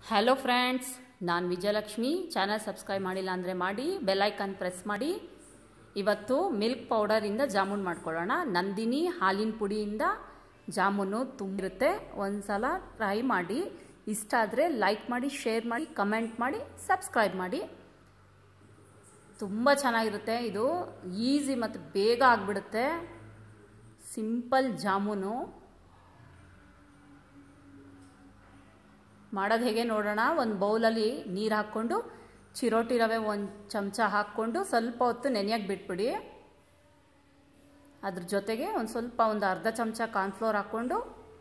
hello friends ನಾನು Vijayalakshmi channel subscribe ಮಾಡಿಲ್ಲ ಅಂದರೆ ಮಾಡಿ ಬೆಲ್ಲೈಕನ್ ಪ್ರೆಸ್ ಮಾಡಿ ಇವತ್ತು ಮಿಲ್ಕ್ ಪೌಡರಿಂದ ಜಾಮೂನ್ ಮಾಡ್ಕೊಳ್ಳೋಣ ನಂದಿನಿ ಹಾಲಿನ ಪುಡಿಯಿಂದ ಜಾಮೂನು ತುಂಬಿರುತ್ತೆ ಒಂದು ಸಲ ಟ್ರೈ ಮಾಡಿ ಇಷ್ಟ ಆದರೆ ಲೈಕ್ ಮಾಡಿ ಶೇರ್ ಮಾಡಿ ಕಮೆಂಟ್ ಮಾಡಿ ಸಬ್ಸ್ಕ್ರೈಬ್ ಮಾಡಿ ತುಂಬ ಚೆನ್ನಾಗಿರುತ್ತೆ ಇದು ಈಸಿ ಮತ್ತು ಬೇಗ ಆಗಿಬಿಡುತ್ತೆ ಸಿಂಪಲ್ ಜಾಮೂನು ಮಾಡೋದು ಹೇಗೆ ನೋಡೋಣ ಒಂದು ಬೌಲಲ್ಲಿ ನೀರು ಹಾಕ್ಕೊಂಡು ಚಿರೋಟಿ ರವೆ ಒಂದು ಚಮಚ ಹಾಕ್ಕೊಂಡು ಸ್ವಲ್ಪ ಹೊತ್ತು ನೆನೆಯಕ್ಕೆ ಬಿಟ್ಬಿಡಿ ಅದ್ರ ಜೊತೆಗೆ ಒಂದು ಸ್ವಲ್ಪ ಒಂದು ಅರ್ಧ ಚಮಚ ಕಾರ್ನ್ಫ್ಲೋರ್ ಹಾಕ್ಕೊಂಡು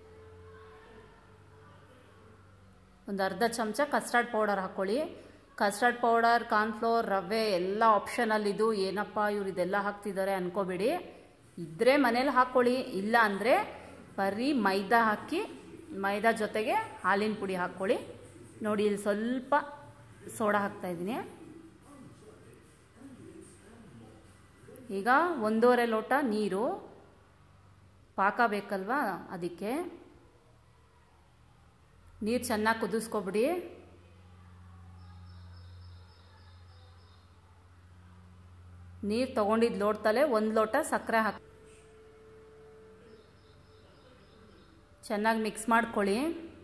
ಒಂದು ಅರ್ಧ ಚಮಚ ಕಸ್ಟರ್ಡ್ ಪೌಡರ್ ಹಾಕ್ಕೊಳ್ಳಿ ಕಸ್ಟರ್ಡ್ ಪೌಡರ್ ಕಾರ್ನ್ಫ್ಲೋರ್ ರವೆ ಎಲ್ಲ ಆಪ್ಷನಲ್ ಇದು ಏನಪ್ಪ ಇವ್ರು ಇದೆಲ್ಲ ಹಾಕ್ತಿದ್ದಾರೆ ಅನ್ಕೋಬೇಡಿ ಇದ್ದರೆ ಮನೇಲಿ ಹಾಕ್ಕೊಳ್ಳಿ ಇಲ್ಲ ಅಂದರೆ ಬರೀ ಮೈದಾ ಹಾಕಿ ಮೈದಾ ಜೊತೆಗೆ ಹಾಲಿನ ಪುಡಿ ಹಾಕ್ಕೊಳ್ಳಿ ನೋಡಿ ಇಲ್ಲಿ ಸ್ವಲ್ಪ ಸೋಡಾ ಹಾಕ್ತಾ ಇದ್ದೀನಿ ಈಗ ಒಂದೂವರೆ ಲೋಟ ನೀರು ಪಾಕ ಬೇಕಲ್ವಾ ಅದಕ್ಕೆ ನೀರು ಚೆನ್ನಾಗಿ ಕುದಿಸ್ಕೊಬಿಡಿ ನೀರು ತೊಗೊಂಡಿದ್ದು ಲೋಟದಲ್ಲೇ ಒಂದು ಲೋಟ ಸಕ್ಕರೆ ಹಾಕಿ ಚೆನ್ನಾಗಿ ಮಿಕ್ಸ್ ಮಾಡ್ಕೊಳ್ಳಿ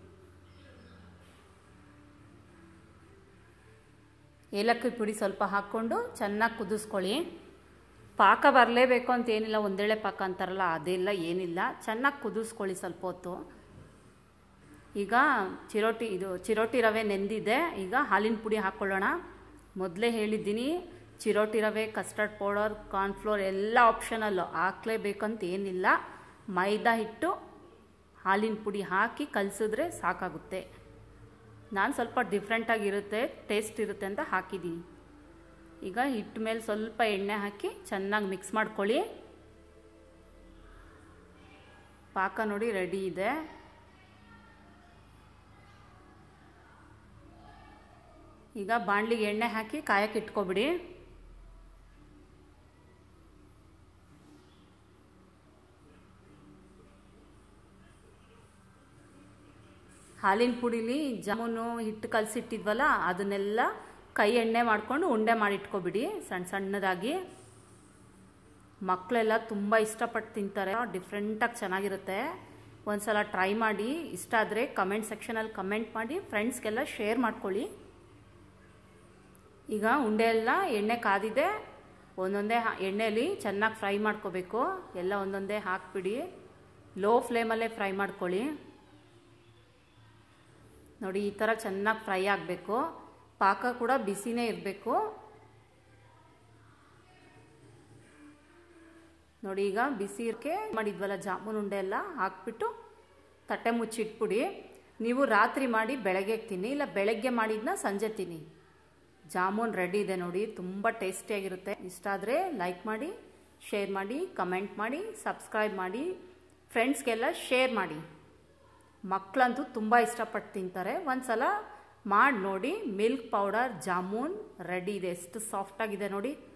ಏಲಕ್ಕಿ ಪುಡಿ ಸ್ವಲ್ಪ ಹಾಕ್ಕೊಂಡು ಚೆನ್ನಾಗಿ ಕುದಿಸ್ಕೊಳ್ಳಿ ಪಾಕ ಬರಲೇಬೇಕು ಅಂತ ಏನಿಲ್ಲ ಒಂದೇಳೆ ಪಾಕ ಅಂತಾರಲ್ಲ ಅದೆಲ್ಲ ಏನಿಲ್ಲ ಚೆನ್ನಾಗಿ ಕುದಿಸ್ಕೊಳ್ಳಿ ಸ್ವಲ್ಪ ಹೊತ್ತು ಈಗ ಚಿರೋಟಿ ಇದು ಚಿರೋಟಿ ರವೆ ನೆಂದಿದೆ ಈಗ ಹಾಲಿನ ಪುಡಿ ಹಾಕ್ಕೊಳ್ಳೋಣ ಮೊದಲೇ ಹೇಳಿದ್ದೀನಿ ಚಿರೋಟಿ ರವೆ ಕಸ್ಟರ್ಡ್ ಪೌಡರ್ ಕಾರ್ನ್ಫ್ಲೋರ್ ಎಲ್ಲ ಆಪ್ಷನಲ್ಲು ಹಾಕ್ಲೇಬೇಕಂತ ಏನಿಲ್ಲ ಮೈದಾ ಹಿಟ್ಟು ಹಾಲಿನ ಪುಡಿ ಹಾಕಿ ಕಲಸಿದ್ರೆ ಸಾಕಾಗುತ್ತೆ ನಾನು ಸ್ವಲ್ಪ ಡಿಫ್ರೆಂಟಾಗಿರುತ್ತೆ ಟೇಸ್ಟ್ ಇರುತ್ತೆ ಅಂತ ಹಾಕಿದ್ದೀನಿ ಈಗ ಹಿಟ್ಟು ಮೇಲೆ ಸ್ವಲ್ಪ ಎಣ್ಣೆ ಹಾಕಿ ಚೆನ್ನಾಗಿ ಮಿಕ್ಸ್ ಮಾಡ್ಕೊಳ್ಳಿ ಪಾಕ ನೋಡಿ ರೆಡಿ ಇದೆ ಈಗ ಬಾಣಲಿಗೆ ಎಣ್ಣೆ ಹಾಕಿ ಕಾಯಕ್ಕೆ ಇಟ್ಕೊಬಿಡಿ ಹಾಲಿನ ಪುಡಿಲಿ ಜಾಮೂನು ಹಿಟ್ಟು ಕಲಸಿಟ್ಟಿದ್ವಲ್ಲ ಅದನ್ನೆಲ್ಲ ಕೈ ಎಣ್ಣೆ ಮಾಡ್ಕೊಂಡು ಉಂಡೆ ಮಾಡಿಟ್ಕೊಬಿಡಿ ಸಣ್ಣ ಸಣ್ಣದಾಗಿ ಮಕ್ಕಳೆಲ್ಲ ತುಂಬ ಇಷ್ಟಪಟ್ಟು ತಿಂತಾರೆ ಡಿಫ್ರೆಂಟಾಗಿ ಚೆನ್ನಾಗಿರುತ್ತೆ ಒಂದ್ಸಲ ಟ್ರೈ ಮಾಡಿ ಇಷ್ಟ ಆದರೆ ಕಮೆಂಟ್ ಸೆಕ್ಷನಲ್ಲಿ ಕಮೆಂಟ್ ಮಾಡಿ ಫ್ರೆಂಡ್ಸ್ಗೆಲ್ಲ ಶೇರ್ ಮಾಡ್ಕೊಳ್ಳಿ ಈಗ ಉಂಡೆ ಎಲ್ಲ ಎಣ್ಣೆ ಕಾದಿದೆ ಒಂದೊಂದೇ ಎಣ್ಣೆಯಲ್ಲಿ ಚೆನ್ನಾಗಿ ಫ್ರೈ ಮಾಡ್ಕೋಬೇಕು ಎಲ್ಲ ಒಂದೊಂದೇ ಹಾಕ್ಬಿಡಿ ಲೋ ಫ್ಲೇಮಲ್ಲೇ ಫ್ರೈ ಮಾಡ್ಕೊಳ್ಳಿ ನೋಡಿ ಈ ಥರ ಚೆನ್ನಾಗಿ ಫ್ರೈ ಆಗಬೇಕು ಪಾಕ ಕೂಡ ಬಿಸಿನೇ ಇರಬೇಕು ನೋಡಿ ಈಗ ಬಿಸಿ ಇರಕ್ಕೆ ಮಾಡಿದ್ವಲ್ಲ ಜಾಮೂನ್ ಉಂಡೆ ಎಲ್ಲ ಹಾಕ್ಬಿಟ್ಟು ತಟ್ಟೆ ಮುಚ್ಚಿಟ್ಬಿಡಿ ನೀವು ರಾತ್ರಿ ಮಾಡಿ ಬೆಳಗ್ಗೆ ತಿನ್ನಿ ಇಲ್ಲ ಬೆಳಗ್ಗೆ ಮಾಡಿದ್ನ ಸಂಜೆ ತಿನ್ನಿ ಜಾಮೂನ್ ರೆಡಿ ಇದೆ ನೋಡಿ ತುಂಬ ಟೇಸ್ಟಿಯಾಗಿರುತ್ತೆ ಇಷ್ಟ ಆದರೆ ಲೈಕ್ ಮಾಡಿ ಶೇರ್ ಮಾಡಿ ಕಮೆಂಟ್ ಮಾಡಿ ಸಬ್ಸ್ಕ್ರೈಬ್ ಮಾಡಿ ಫ್ರೆಂಡ್ಸ್ಗೆಲ್ಲ ಶೇರ್ ಮಾಡಿ ಮಕ್ಕಳಂತೂ ತುಂಬ ಇಷ್ಟಪಟ್ಟು ತಿಂತಾರೆ ಒಂದು ಸಲ ಮಾಡಿ ನೋಡಿ ಮಿಲ್ಕ್ ಪೌಡರ್ ಜಾಮೂನ್ ರೆಡಿ ಇದೆ ಎಷ್ಟು ಸಾಫ್ಟಾಗಿದೆ ನೋಡಿ